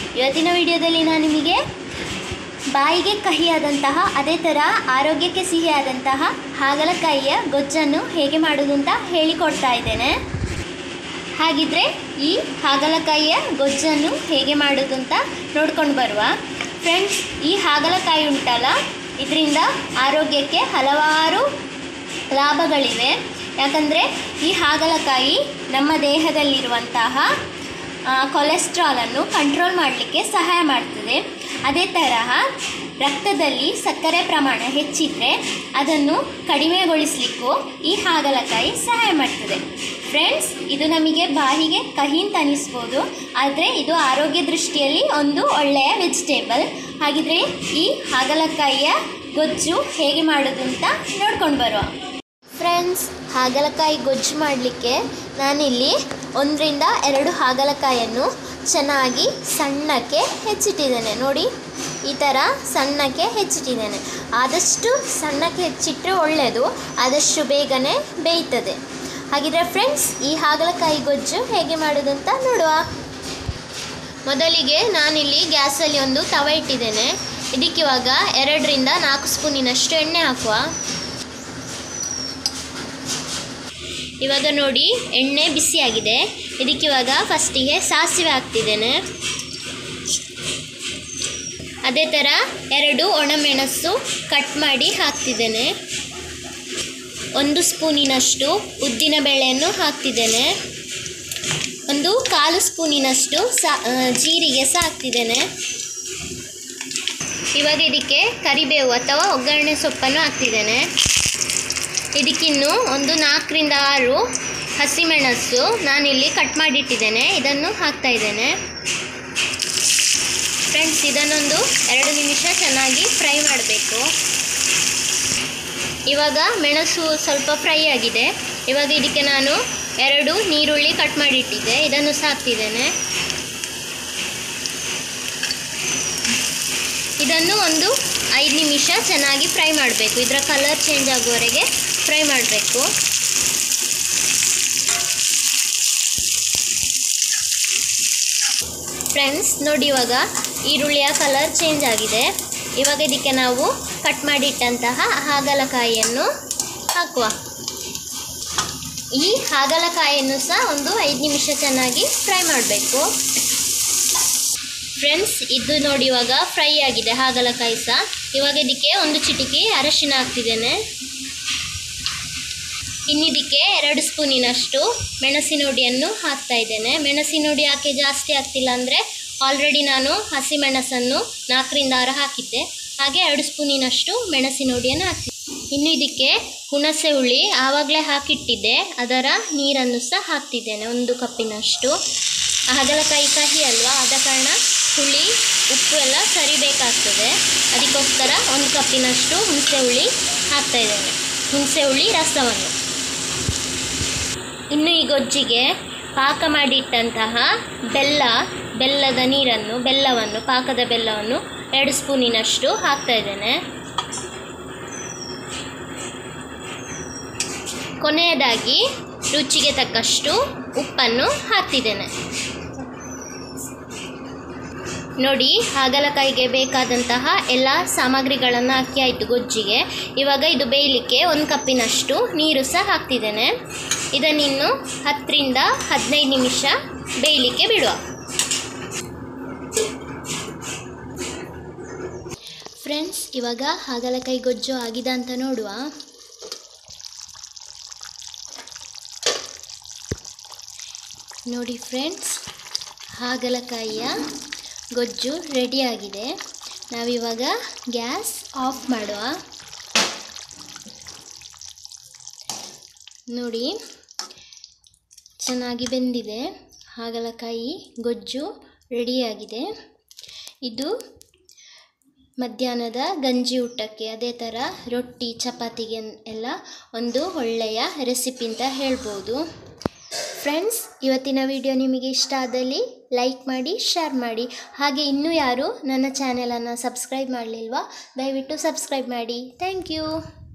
ಇವತ್ತಿನ ವಿಡಿಯೋದಲ್ಲಿ ನಾನು ನಿಮಗೆ ಬಾಯಿಗೆ ಕಹಿಯಾದಂತಹ ಅದೇ ಥರ ಆರೋಗ್ಯಕ್ಕೆ ಸಿಹಿಯಾದಂತಹ ಹಾಗಲಕಾಯಿಯ ಗೊಜ್ಜನ್ನು ಹೇಗೆ ಮಾಡೋದು ಅಂತ ಹೇಳಿಕೊಡ್ತಾ ಇದ್ದೇನೆ ಹಾಗಿದ್ರೆ ಈ ಹಾಗಲಕಾಯಿಯ ಗೊಜ್ಜನ್ನು ಹೇಗೆ ಮಾಡೋದು ಅಂತ ನೋಡ್ಕೊಂಡು ಬರುವ ಫ್ರೆಂಡ್ಸ್ ಈ ಹಾಗಲಕಾಯಿ ಉಂಟಲ್ಲ ಇದರಿಂದ ಆರೋಗ್ಯಕ್ಕೆ ಹಲವಾರು ಲಾಭಗಳಿವೆ ಯಾಕಂದರೆ ಈ ಹಾಗಲಕಾಯಿ ನಮ್ಮ ದೇಹದಲ್ಲಿರುವಂತಹ ಆ, ಕೊಲೆಸ್ಟ್ರಾಲನ್ನು ಕಂಟ್ರೋಲ್ ಮಾಡಲಿಕ್ಕೆ ಸಹಾಯ ಮಾಡ್ತದೆ ಅದೇ ತರಹ ರಕ್ತದಲ್ಲಿ ಸಕ್ಕರೆ ಪ್ರಮಾಣ ಹೆಚ್ಚಿದ್ರೆ ಅದನ್ನು ಕಡಿಮೆಗೊಳಿಸಲಿಕ್ಕೂ ಈ ಹಾಗಲಕಾಯಿ ಸಹಾಯ ಮಾಡ್ತದೆ ಫ್ರೆಂಡ್ಸ್ ಇದು ನಮಗೆ ಬಾಯಿಗೆ ಕಹಿ ಅಂತ ಅನಿಸ್ಬೋದು ಆದರೆ ಇದು ಆರೋಗ್ಯ ದೃಷ್ಟಿಯಲ್ಲಿ ಒಂದು ಒಳ್ಳೆಯ ವೆಜಿಟೇಬಲ್ ಹಾಗಿದ್ರೆ ಈ ಹಾಗಲಕಾಯಿಯ ಗೊಜ್ಜು ಹೇಗೆ ಮಾಡೋದು ಅಂತ ನೋಡ್ಕೊಂಡು ಬರುವ ಫ್ರೆಂಡ್ಸ್ ಹಾಗಲಕಾಯಿ ಗೊಜ್ಜು ಮಾಡಲಿಕ್ಕೆ ನಾನಿಲ್ಲಿ ಒಂದರಿಂದ ಎರಡು ಹಾಗಲಕಾಯನ್ನು ಚೆನ್ನಾಗಿ ಸಣ್ಣಕ್ಕೆ ಹೆಚ್ಚಿಟ್ಟಿದ್ದೇನೆ ನೋಡಿ ಈ ಥರ ಸಣ್ಣಕ್ಕೆ ಹೆಚ್ಚಿಟ್ಟಿದ್ದೇನೆ ಆದಷ್ಟು ಸಣ್ಣಕ್ಕೆ ಹೆಚ್ಚಿಟ್ಟರೆ ಒಳ್ಳೆಯದು ಆದಷ್ಟು ಬೇಗನೆ ಬೇಯ್ತದೆ ಹಾಗಿದ್ರೆ ಫ್ರೆಂಡ್ಸ್ ಈ ಹಾಗಲಕಾಯಿ ಗೊಜ್ಜು ಹೇಗೆ ಮಾಡೋದು ಅಂತ ನೋಡುವ ಮೊದಲಿಗೆ ನಾನಿಲ್ಲಿ ಗ್ಯಾಸಲ್ಲಿ ಒಂದು ತವ ಇಟ್ಟಿದ್ದೇನೆ ಇದಕ್ಕಿವಾಗ ಎರಡರಿಂದ ನಾಲ್ಕು ಸ್ಪೂನಿನಷ್ಟು ಎಣ್ಣೆ ಹಾಕುವ ಇವಾಗ ನೋಡಿ ಎಣ್ಣೆ ಬಿಸಿಯಾಗಿದೆ ಇದಕ್ಕಿವಾಗ ಫಸ್ಟಿಗೆ ಸಾಸಿವೆ ಹಾಕ್ತಿದ್ದೇನೆ ಅದೇ ಥರ ಎರಡು ಒಣಮೆಣಸು ಕಟ್ ಮಾಡಿ ಹಾಕ್ತಿದ್ದೇನೆ ಒಂದು ಸ್ಪೂನಿನಷ್ಟು ಉದ್ದಿನ ಬೇಳೆಯನ್ನು ಹಾಕ್ತಿದ್ದೇನೆ ಒಂದು ಕಾಲು ಸ್ಪೂನಿನಷ್ಟು ಸಾ ಆ, ಜೀರಿಗೆ ಸಹ ಹಾಕ್ತಿದ್ದೇನೆ ಇವಾಗ ಇದಕ್ಕೆ ಕರಿಬೇವು ಅಥವಾ ಒಗ್ಗರಣೆ ಸೊಪ್ಪನ್ನು ಹಾಕ್ತಿದ್ದೇನೆ ಇದಕ್ಕಿನ್ನು ಒಂದು ನಾಲ್ಕರಿಂದ ಆರು ಹಸಿಮೆಣಸು ನಾನಿಲ್ಲಿ ಕಟ್ ಮಾಡಿಟ್ಟಿದ್ದೇನೆ ಇದನ್ನು ಹಾಕ್ತಾ ಇದ್ದೇನೆ ಫ್ರೆಂಡ್ಸ್ ಇದನ್ನೊಂದು ಎರಡು ನಿಮಿಷ ಚೆನ್ನಾಗಿ ಫ್ರೈ ಮಾಡಬೇಕು ಇವಾಗ ಮೆಣಸು ಸ್ವಲ್ಪ ಫ್ರೈ ಆಗಿದೆ ಇವಾಗ ಇದಕ್ಕೆ ನಾನು ಎರಡು ನೀರುಳ್ಳಿ ಕಟ್ ಮಾಡಿಟ್ಟಿದ್ದೆ ಇದನ್ನು ಸಹ ಹಾಕ್ತಿದ್ದೇನೆ ಇದನ್ನು ಒಂದು ಐದು ನಿಮಿಷ ಚೆನ್ನಾಗಿ ಫ್ರೈ ಮಾಡಬೇಕು ಇದರ ಕಲರ್ ಚೇಂಜ್ ಆಗುವವರೆಗೆ ಫ್ರೈ ಮಾಡಬೇಕು ಫ್ರೆಂಡ್ಸ್ ನೋಡಿ ಇವಾಗ ಈರುಳ್ಳಿಯ ಕಲರ್ ಚೇಂಜ್ ಆಗಿದೆ ಇವಾಗ ಇದಕ್ಕೆ ನಾವು ಕಟ್ ಮಾಡಿಟ್ಟಂತಹ ಹಾಗಲಕಾಯಿಯನ್ನು ಹಾಕುವ ಈ ಹಾಗಲಕಾಯಿಯನ್ನು ಸಹ ಒಂದು ಐದು ನಿಮಿಷ ಚೆನ್ನಾಗಿ ಫ್ರೈ ಮಾಡಬೇಕು ಫ್ರೆಂಡ್ಸ್ ಇದು ನೋಡಿ ಇವಾಗ ಫ್ರೈ ಆಗಿದೆ ಹಾಗಲಕಾಯಿ ಸಹ ಇವಾಗ ಇದಕ್ಕೆ ಒಂದು ಚಿಟಿಕೆ ಅರಶಿನ ಹಾಕ್ತಿದ್ದೇನೆ ಇನ್ನಿದಕ್ಕೆ ಎರಡು ಸ್ಪೂನಿನಷ್ಟು ಮೆಣಸಿನ ಹುಡಿಯನ್ನು ಹಾಕ್ತಾ ಇದ್ದೇನೆ ಮೆಣಸಿನ ಹುಡಿ ಯಾಕೆ ಜಾಸ್ತಿ ಆಗ್ತಿಲ್ಲ ಅಂದರೆ ಆಲ್ರೆಡಿ ನಾನು ಹಸಿ ಮೆಣಸನ್ನು ನಾಲ್ಕರಿಂದ ಆರು ಹಾಕಿದ್ದೆ ಹಾಗೆ ಎರಡು ಸ್ಪೂನಿನಷ್ಟು ಮೆಣಸಿನ ಹುಡಿಯನ್ನು ಹಾಕ್ತಿದ್ದೆ ಇನ್ನು ಇದಕ್ಕೆ ಹುಣಸೆ ಹುಳಿ ಆವಾಗಲೇ ಹಾಕಿಟ್ಟಿದ್ದೆ ಅದರ ನೀರನ್ನು ಸಹ ಹಾಕ್ತಿದ್ದೇನೆ ಒಂದು ಕಪ್ಪಿನಷ್ಟು ಹಾಗಲಕಾಯಿ ಕಹಿ ಅಲ್ವಾ ಆದ ಕಾರಣ ಹುಳಿ ಉಪ್ಪು ಎಲ್ಲ ಸರಿಬೇಕಾಗ್ತದೆ ಅದಕ್ಕೋಸ್ಕರ ಒಂದು ಕಪ್ಪಿನಷ್ಟು ಹುಣಸೆ ಹುಳಿ ಹಾಕ್ತಾ ಇದ್ದೇನೆ ಹುಣಸೆ ಹುಳಿ ರಸವನ್ನು ಇನ್ನು ಈ ಗೊಜ್ಜಿಗೆ ಪಾಕ ಮಾಡಿಟ್ಟಂತಹ ಬೆಲ್ಲ ಬೆಲ್ಲದ ನೀರನ್ನು ಬೆಲ್ಲವನ್ನು ಪಾಕದ ಬೆಲ್ಲವನ್ನು ಎರಡು ಸ್ಪೂನಿನಷ್ಟು ಹಾಕ್ತಾ ಇದ್ದೇನೆ ಕೊನೆಯದಾಗಿ ರುಚಿಗೆ ತಕ್ಕಷ್ಟು ಉಪ್ಪನ್ನು ಹಾಕ್ತಿದ್ದೇನೆ ನೋಡಿ ಹಾಗಲಕಾಯಿಗೆ ಬೇಕಾದಂತಹ ಎಲ್ಲ ಸಾಮಗ್ರಿಗಳನ್ನು ಹಾಕಿ ಆಯಿತು ಗೊಜ್ಜಿಗೆ ಇವಾಗ ಇದು ಬೇಯಲಿಕ್ಕೆ ಒಂದು ಕಪ್ಪಿನಷ್ಟು ನೀರು ಸಹ ಹಾಕ್ತಿದ್ದೇನೆ ಇದನ್ನಿನ್ನು ಹತ್ತರಿಂದ ಹದಿನೈದು ನಿಮಿಷ ಬೇಯಲಿಕ್ಕೆ ಬಿಡುವ ಫ್ರೆಂಡ್ಸ್ ಇವಾಗ ಹಾಗಲಕಾಯಿ ಗೊಜ್ಜು ಆಗಿದೆ ಅಂತ ನೋಡುವ ನೋಡಿ ಫ್ರೆಂಡ್ಸ್ ಹಾಗಲಕಾಯಿಯ ಗೊಜ್ಜು ರೆಡಿಯಾಗಿದೆ ನಾವಿವಾಗ ಗ್ಯಾಸ್ ಆಫ್ ಮಾಡುವ ನೋಡಿ ಚೆನ್ನಾಗಿ ಬೆಂದಿದೆ ಹಾಗಲಕಾಯಿ ಗೊಜ್ಜು ರೆಡಿಯಾಗಿದೆ ಇದು ಮಧ್ಯಾಹ್ನದ ಗಂಜಿ ಊಟಕ್ಕೆ ಅದೇ ಥರ ರೊಟ್ಟಿ ಚಪಾತಿಗೆ ಎಲ್ಲ ಒಂದು ಒಳ್ಳೆಯ ರೆಸಿಪಿ ಅಂತ ಹೇಳ್ಬೋದು ಫ್ರೆಂಡ್ಸ್ ಇವತ್ತಿನ ವಿಡಿಯೋ ನಿಮಗೆ ಇಷ್ಟ ಆದಲ್ಲಿ ಲೈಕ್ ಮಾಡಿ ಶೇರ್ ಮಾಡಿ ಹಾಗೆ ಇನ್ನೂ ಯಾರು ನನ್ನ ಚಾನೆಲನ್ನು ಸಬ್ಸ್ಕ್ರೈಬ್ ಮಾಡಲಿಲ್ವಾ ದಯವಿಟ್ಟು ಸಬ್ಸ್ಕ್ರೈಬ್ ಮಾಡಿ ಥ್ಯಾಂಕ್ ಯು